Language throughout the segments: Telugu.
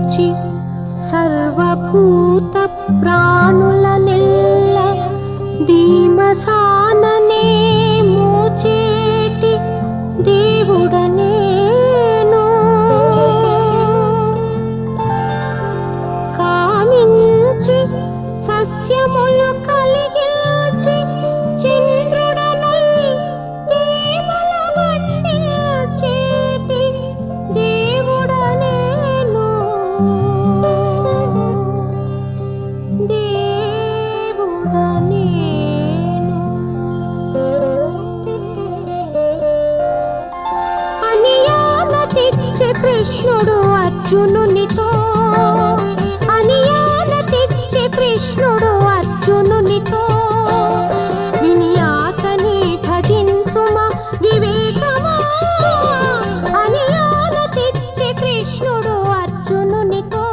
కామించి సర్వభూత ప్రాణుల నెల్ల ధీమసాననే మోచేటి దేవుడనేను కామించి సస్యములు కలిగించి చంద్రుడనై దేవల వండించేటి దేవుడనేను దేవుడనేను అనియాల తెచ్చే కృష్ణుడు అర్జునునితో అనియాల తెచ్చే కృష్ణుడు అర్జునునితో వినియాతని భజించుమా వివేకమా అనియాల తెచ్చే కృష్ణుడు అర్జునునితో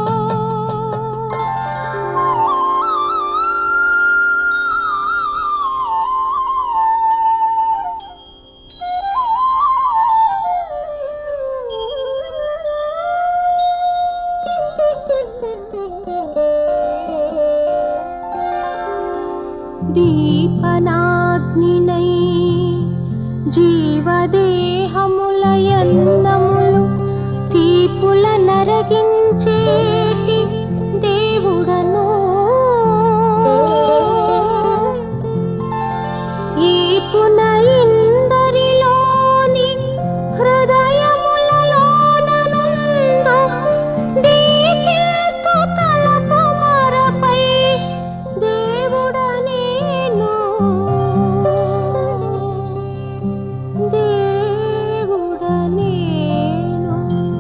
దీపనాగ్నినై జీవదేహములయన్నములు తీపుల నరగించేటి దేవుడను ఈపున ఇందరిలోని హృదయములలోననుందు దీపిల్తు తలపు మరపై దేవుడనేను దేవుడనేను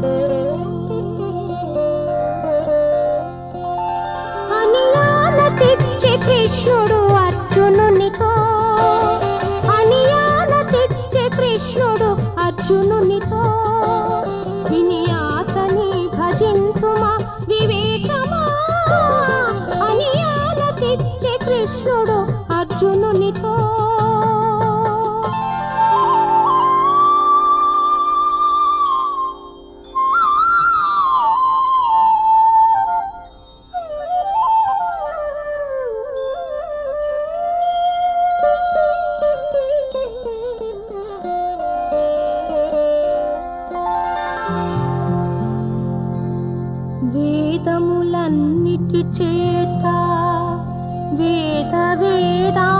అనియాల తెచ్చే కృష్ణుడు అర్జునునితో అనియాల తెచ్చే కృష్ణుడు అర్జునునితో వినియాతని భజించుమా వివేకమా అనియాల తెచ్చే కృష్ణుడు అర్జునునితో వేదములన్నిటి చేత వేద వేదా